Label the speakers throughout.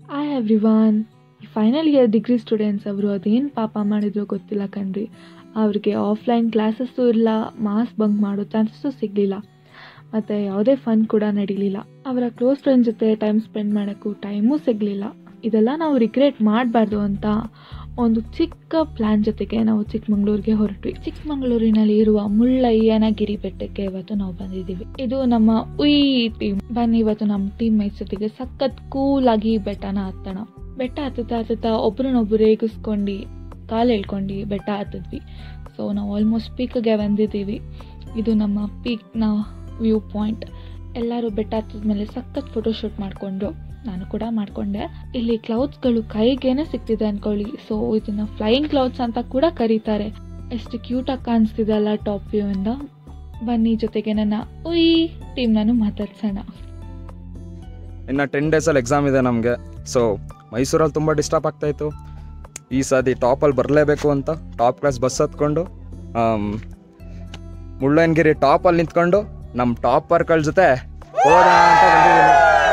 Speaker 1: hi everyone final year degree students ಅವರು ಅದೇನು ಪಾಪ ಮಾಡಿದ್ರು ಗೊತ್ತಿಲ್ಲ ಕಣ್ರಿ ಅವ್ರಿಗೆ ಆಫ್ಲೈನ್ ಕ್ಲಾಸಸ್ಸು ಇಲ್ಲ ಮಾಸ್ ಬಂಕ್ ಮಾಡೋ ಚಾನ್ಸಸ್ಸು ಸಿಗಲಿಲ್ಲ ಮತ್ತು ಯಾವುದೇ ಫನ್ ಕೂಡ ನಡೀಲಿಲ್ಲ ಅವರ ಕ್ಲೋಸ್ ಫ್ರೆಂಡ್ ಜೊತೆ ಟೈಮ್ ಸ್ಪೆಂಡ್ ಮಾಡೋಕ್ಕೂ ಟೈಮೂ ಸಿಗಲಿಲ್ಲ ಇದೆಲ್ಲ ನಾವು ರಿಗ್ರೆಟ್ ಮಾಡಬಾರ್ದು ಅಂತ ಒಂದು ಚಿಕ್ಕ ಪ್ಲ್ಯಾನ್ ಜೊತೆಗೆ ನಾವು ಚಿಕ್ಕಮಂಗ್ಳೂರಿಗೆ ಹೊರಟ್ವಿ ಚಿಕ್ಕಮಂಗ್ಳೂರಿನಲ್ಲಿ ಇರುವ ಮುಳ್ಳಯ್ಯನಗಿರಿ ಬೆಟ್ಟಕ್ಕೆ ಇವತ್ತು ನಾವು ಬಂದಿದ್ದೀವಿ ಇದು ನಮ್ಮ ಉಯ್ ಟೀಮ್ ಬನ್ನಿ ಇವತ್ತು ನಮ್ಮ ಟೀಮ್ ಮೇಟ್ಸ್ ಜೊತೆಗೆ ಸಖತ್ ಕೂಲ್ ಆಗಿ ಬೆಟ್ಟನ ಹತ್ತೋಣ ಬೆಟ್ಟ ಹತ್ತುತ್ತಾ ಹತ್ತುತ್ತಾ ಒಬ್ರನ್ನೊಬ್ರು ರೇಗಿಸ್ಕೊಂಡು ಕಾಲು ಎಳ್ಕೊಂಡು ಬೆಟ್ಟ ಹತ್ತಿದ್ವಿ ಸೊ ನಾವು ಆಲ್ಮೋಸ್ಟ್ ಪೀಕ್ಗೆ ಬಂದಿದ್ದೀವಿ ಇದು ನಮ್ಮ ಪೀಕ್ನ ವ್ಯೂ ಪಾಯಿಂಟ್ ಎಲ್ಲರೂ ಬೆಟ್ಟ ಹತ್ತಿದ್ಮೇಲೆ ಸಖತ್ ಫೋಟೋಶೂಟ್ ಮಾಡಿಕೊಂಡ್ರು ನಾನು ಕೂಡ ಮಾಡಿಕೊಂಡೆ ಇಲ್ಲಿ ಕ್ಲೌಡ್ಸ್ಗಳು ಕೈಗೇನೆ ಸಿಗ್ತಿದೆ ಅನ್ಕೊಳ್ಳಿ ಸೊ ಇದನ್ನ ಫ್ಲೈಯಿಂಗ್ ಕ್ಲೌಡ್ಸ್ ಅಂತ ಕೂಡ ಕರೀತಾರೆ ಎಷ್ಟು ಕ್ಯೂಟಾಗಿ ಕಾಣಿಸ್ತಿದೆ ಅಲ್ಲ ಟಾಪ್ ವ್ಯೂ ಇಂದ ಬನ್ನಿ ಜೊತೆಗೆ ನನ್ನ ಉಯ್ ಟೀಮ್ ನಾನು ಮಾತಾಡ್ಸೋಣ
Speaker 2: ಇನ್ನು ಟೆನ್ ಡೇಸಲ್ಲಿ ಎಕ್ಸಾಮ್ ಇದೆ ನಮಗೆ ಸೊ ಮೈಸೂರಲ್ಲಿ ತುಂಬ ಡಿಸ್ಟರ್ಬ್ ಆಗ್ತಾಯಿತ್ತು ಈ ಸತಿ ಟಾಪಲ್ಲಿ ಬರಲೇಬೇಕು ಅಂತ ಟಾಪ್ ಕ್ಲಾಸ್ ಬಸ್ ಹತ್ಕೊಂಡು ಆಮ್, ಮುಳ್ಳಯ್ಯನಗಿರಿ ಟಾಪಲ್ಲಿ ನಿಂತ್ಕೊಂಡು ನಮ್ಮ ಟಾಪರ್ಗಳ ಜೊತೆ ಹೋಗೋಣ ಅಂತ ಬಂದಿದ್ದೀನಿ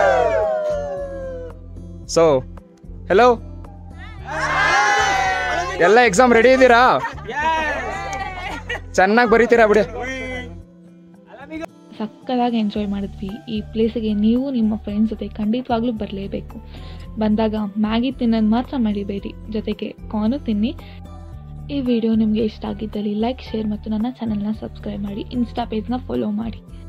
Speaker 2: ಸೊ ಹೆಲೋ ಎಲ್ಲ ಎಕ್ಸಾಮ್ ರೆಡಿ ಇದ್ದೀರಾ ಚೆನ್ನಾಗಿ ಬರೀತೀರಾ ಬಿಡಿ
Speaker 1: ಸಕ್ಕದಾಗಿ ಎಂಜಾಯ್ ಮಾಡಿದ್ವಿ ಈ ಪ್ಲೇಸಿಗೆ ನೀವು ನಿಮ್ಮ ಫ್ರೆಂಡ್ಸ್ ಜೊತೆ ಖಂಡಿತವಾಗ್ಲೂ ಬರಲೇಬೇಕು ಬಂದಾಗ ಮ್ಯಾಗಿ ತಿನ್ನೋದು ಮಾತ್ರ ಮರಿಬೇಡಿ ಜೊತೆಗೆ ಕಾರ್ನು ತಿನ್ನಿ ಈ ವಿಡಿಯೋ ನಿಮಗೆ ಇಷ್ಟ ಆಗಿದ್ದಲ್ಲಿ ಲೈಕ್ ಶೇರ್ ಮತ್ತು ನನ್ನ ಚಾನಲ್ನ ಸಬ್ಸ್ಕ್ರೈಬ್ ಮಾಡಿ ಇನ್ಸ್ಟಾ ಪೇಜ್ನ ಫಾಲೋ ಮಾಡಿ